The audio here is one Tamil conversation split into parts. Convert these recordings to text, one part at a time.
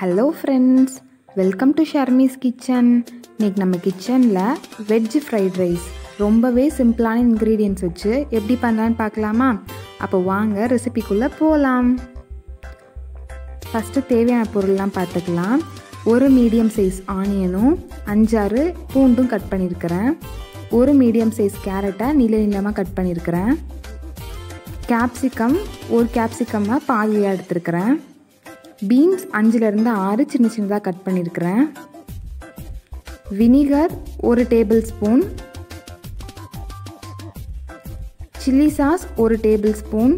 hello friends welcome to Sharmi's kitchen இன்றைக்கி நம்ம கிச்சனில் வெஜ் ஃப்ரைட் ரைஸ் ரொம்பவே சிம்பிளான இன்க்ரீடியன்ட்ஸ் வச்சு எப்படி பண்ணலான்னு பார்க்கலாமா அப்போ வாங்க ரெசிபிக்குள்ளே போகலாம் ஃபஸ்ட்டு தேவையான பொருள்லாம் பார்த்துக்கலாம் ஒரு மீடியம் சைஸ் ஆனியனும் அஞ்சாறு பூண்டும் கட் பண்ணியிருக்கிறேன் ஒரு மீடியம் சைஸ் கேரட்டை நீல நீளமாக கட் பண்ணியிருக்கிறேன் கேப்சிகம் ஒரு கேப்சிகம்மாக பாதியாக எடுத்துருக்கிறேன் பீன்ஸ் அஞ்சுலேருந்து ஆறு சின்ன சின்னதாக கட் பண்ணியிருக்கிறேன் வினிகர் ஒரு டேபிள் ஸ்பூன் சில்லி சாஸ் ஒரு டேபிள் ஸ்பூன்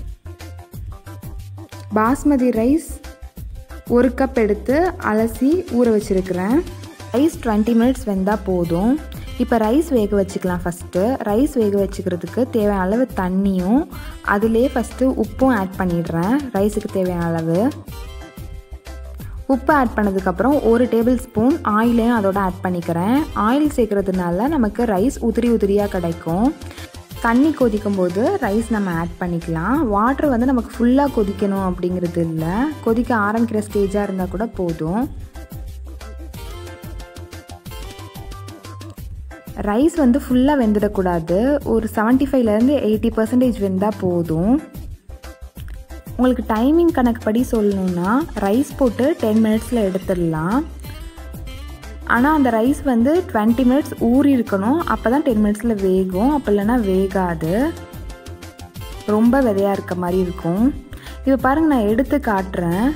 பாஸ்மதி ரைஸ் ஒரு கப் எடுத்து அலசி ஊற வச்சுருக்கிறேன் ரைஸ் டுவெண்ட்டி மினிட்ஸ் வெந்தால் போதும் இப்போ ரைஸ் வேக வச்சுக்கலாம் ஃபஸ்ட்டு ரைஸ் வேக வச்சுக்கிறதுக்கு தேவையான அளவு தண்ணியும் அதிலே ஃபஸ்ட்டு உப்பும் ஆட் பண்ணிடுறேன் ரைஸுக்கு தேவையான அளவு உப்பு ஆட் பண்ணதுக்கப்புறம் ஒரு டேபிள் ஸ்பூன் ஆயிலையும் அதோட ஆட் பண்ணிக்கிறேன் ஆயில் சேர்க்குறதுனால நமக்கு ரைஸ் உதிரி உதிரியாக கிடைக்கும் தண்ணி கொதிக்கும் போது ரைஸ் நம்ம ஆட் பண்ணிக்கலாம் வாட்ரு வந்து நமக்கு ஃபுல்லாக கொதிக்கணும் அப்படிங்கிறது இல்லை கொதிக்க ஆரம்பிக்கிற ஸ்டேஜாக இருந்தால் கூட போதும் ரைஸ் வந்து ஃபுல்லாக வெந்துடக்கூடாது ஒரு செவன்ட்டி ஃபைவ்லேருந்து எயிட்டி பர்சன்டேஜ் வெந்தால் போதும் உங்களுக்கு டைமிங் கணக்கு படி சொல்லணுன்னா ரைஸ் போட்டு டென் மினிட்ஸில் எடுத்துடலாம் ஆனால் அந்த ரைஸ் வந்து டுவெண்ட்டி மினிட்ஸ் ஊறி இருக்கணும் அப்போ தான் டென் மினிட்ஸில் வேகும் அப்போ இல்லைன்னா வேகாது ரொம்ப விதையாக இருக்க மாதிரி இருக்கும் இப்போ பாருங்கள் நான் எடுத்து காட்டுறேன்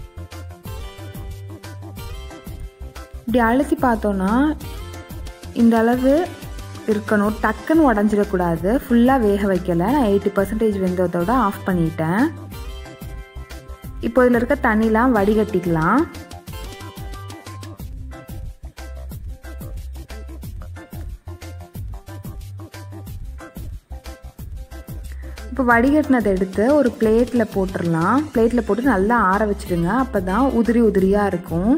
இப்படி அழுத்தி பார்த்தோன்னா இந்த அளவு இருக்கணும் டக்குன்னு உடஞ்சிடக்கூடாது ஃபுல்லாக வேக வைக்கலை நான் எயிட்டி பர்சன்டேஜ் வெந்ததோட ஆஃப் பண்ணிட்டேன் இப்போ இதில் இருக்க தண்ணிலாம் வடிகட்டிக்கலாம் இப்போ வடிகட்டினதை எடுத்து ஒரு பிளேட்டில் போட்டுடலாம் பிளேட்டில் போட்டு நல்லா ஆற வச்சுடுங்க அப்போ தான் உதிரி உதிரியாக இருக்கும்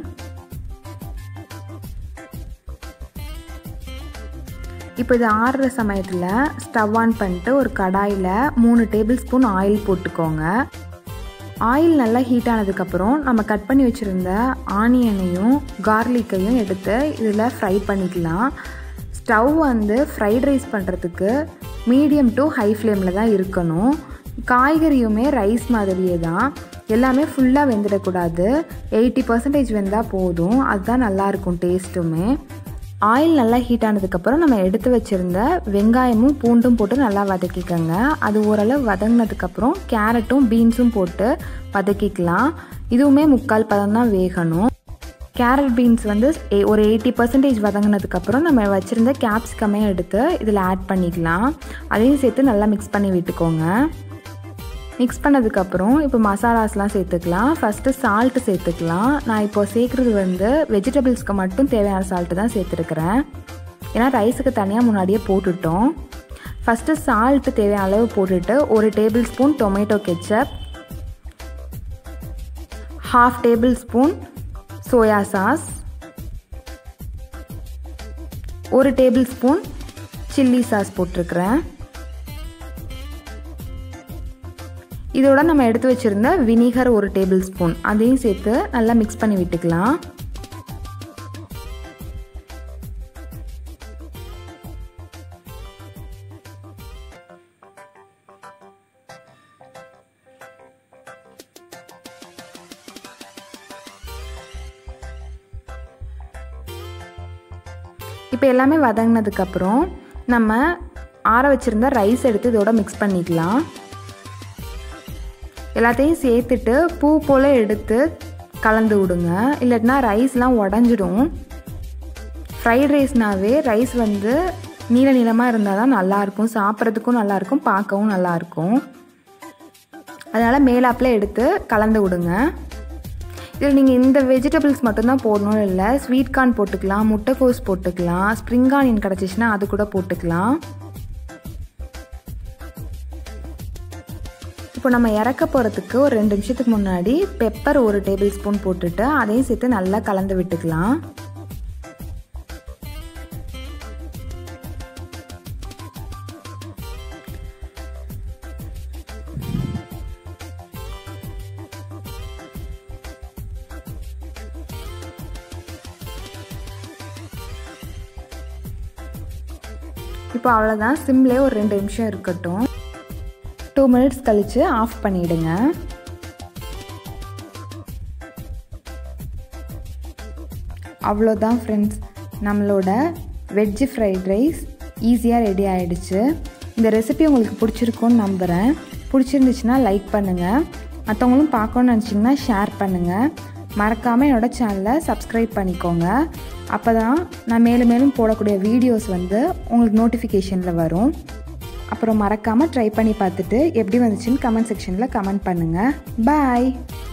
இப்போ இது ஆறுற சமயத்தில் ஸ்டவ் ஆன் பண்ணிட்டு ஒரு கடாயில் மூணு டேபிள் ஸ்பூன் ஆயில் போட்டுக்கோங்க ஆயில் நல்லா ஹீட் ஆனதுக்கப்புறம் நம்ம கட் பண்ணி வச்சுருந்த ஆனியனையும் கார்லிக்கையும் எடுத்து இதில் ஃப்ரை பண்ணிக்கலாம் ஸ்டவ் வந்து ஃப்ரைட் ரைஸ் பண்ணுறதுக்கு மீடியம் டு ஹை ஃப்ளேமில் தான் இருக்கணும் காய்கறியுமே ரைஸ் மாதிரியே தான் எல்லாமே ஃபுல்லாக வெந்துடக்கூடாது எயிட்டி பர்சன்டேஜ் வெந்தால் போதும் அதுதான் நல்லாயிருக்கும் டேஸ்ட்டுமே ஆயில் நல்லா ஹீட் ஆனதுக்கப்புறம் நம்ம எடுத்து வச்சுருந்த வெங்காயமும் பூண்டும் போட்டு நல்லா வதக்கிக்கோங்க அது ஓரளவு வதங்கினதுக்கப்புறம் கேரட்டும் பீன்ஸும் போட்டு வதக்கிக்கலாம் இதுவுமே முக்கால் பதம் தான் வேகணும் கேரட் பீன்ஸ் வந்து ஒரு எயிட்டி பர்சன்டேஜ் வதங்கினதுக்கப்புறம் நம்ம வச்சுருந்த கேப்சிகமே எடுத்து இதில் ஆட் பண்ணிக்கலாம் அதையும் சேர்த்து நல்லா மிக்ஸ் பண்ணி விட்டுக்கோங்க மிக்ஸ் பண்ணதுக்கப்புறம் இப்போ மசாலாஸ்லாம் சேர்த்துக்கலாம் ஃபஸ்ட்டு சால்ட்டு சேர்த்துக்கலாம் நான் இப்போ சேர்க்குறது வந்து வெஜிடபிள்ஸ்க்கு மட்டும் தேவையான சால்ட்டு தான் சேர்த்துருக்குறேன் ஏன்னா ரைஸுக்கு தனியாக முன்னாடியே போட்டுட்டோம் ஃபஸ்ட்டு சால்ட்டு தேவையான அளவு போட்டுட்டு ஒரு tablespoon tomato ketchup half tablespoon soya sauce ஒரு டேபிள் ஸ்பூன் சில்லி சாஸ் போட்டிருக்கிறேன் இதோட நம்ம எடுத்து வச்சுருந்த வினிகர் ஒரு டேபிள் ஸ்பூன் அதையும் சேர்த்து நல்லா மிக்ஸ் பண்ணி விட்டுக்கலாம் இப்போ எல்லாமே வதங்கினதுக்கப்புறம் நம்ம ஆற வச்சுருந்த ரைஸ் எடுத்து இதோட மிக்ஸ் பண்ணிக்கலாம் எல்லாத்தையும் சேர்த்துட்டு பூ போல் எடுத்து கலந்து விடுங்க இல்லாட்டினா ரைஸ்லாம் உடஞ்சிடும் ஃப்ரைட் ரைஸ்னாவே ரைஸ் வந்து நீள நீளமாக இருந்தால் தான் நல்லாயிருக்கும் சாப்பிட்றதுக்கும் நல்லாயிருக்கும் பார்க்கவும் நல்லாயிருக்கும் அதனால் மேலாப்பில் எடுத்து கலந்து விடுங்க இதில் நீங்கள் இந்த வெஜிடபிள்ஸ் மட்டும்தான் போடணும்னு இல்லை ஸ்வீட் கார்ன் போட்டுக்கலாம் முட்டைக்கோஸ் போட்டுக்கலாம் ஸ்ப்ரிங் ஆனியன் கிடச்சிச்சின்னா அது கூட போட்டுக்கலாம் இப்போ நம்ம இறக்க போகிறதுக்கு ஒரு ரெண்டு நிமிஷத்துக்கு முன்னாடி பெப்பர் ஒரு டேபிள் ஸ்பூன் போட்டுட்டு அதையும் சேர்த்து நல்லா கலந்து விட்டுக்கலாம் இப்போ அவ்வளோதான் சிம்லேயே ஒரு ரெண்டு நிமிஷம் இருக்கட்டும் டூ மினிட்ஸ் கழித்து ஆஃப் பண்ணிவிடுங்க அவ்வளோதான் ஃப்ரெண்ட்ஸ் நம்மளோட வெஜ்ஜு ஃப்ரைட் ரைஸ் ஈஸியாக ரெடி ஆகிடுச்சு இந்த ரெசிபி உங்களுக்கு பிடிச்சிருக்குன்னு நம்புகிறேன் பிடிச்சிருந்துச்சுன்னா லைக் பண்ணுங்கள் மற்றவங்களும் பார்க்கணுன்னு நினச்சிங்கன்னா ஷேர் பண்ணுங்கள் மறக்காமல் என்னோடய சேனலை சப்ஸ்கிரைப் பண்ணிக்கோங்க அப்போ தான் நான் மேலும் மேலும் போடக்கூடிய வீடியோஸ் வந்து உங்களுக்கு நோட்டிஃபிகேஷனில் வரும் அப்புறம் மறக்காமல் ட்ரை பண்ணி பார்த்துட்டு எப்படி வந்துச்சுன்னு கமெண்ட் செக்ஷனில் கமெண்ட் பண்ணுங்கள் பாய்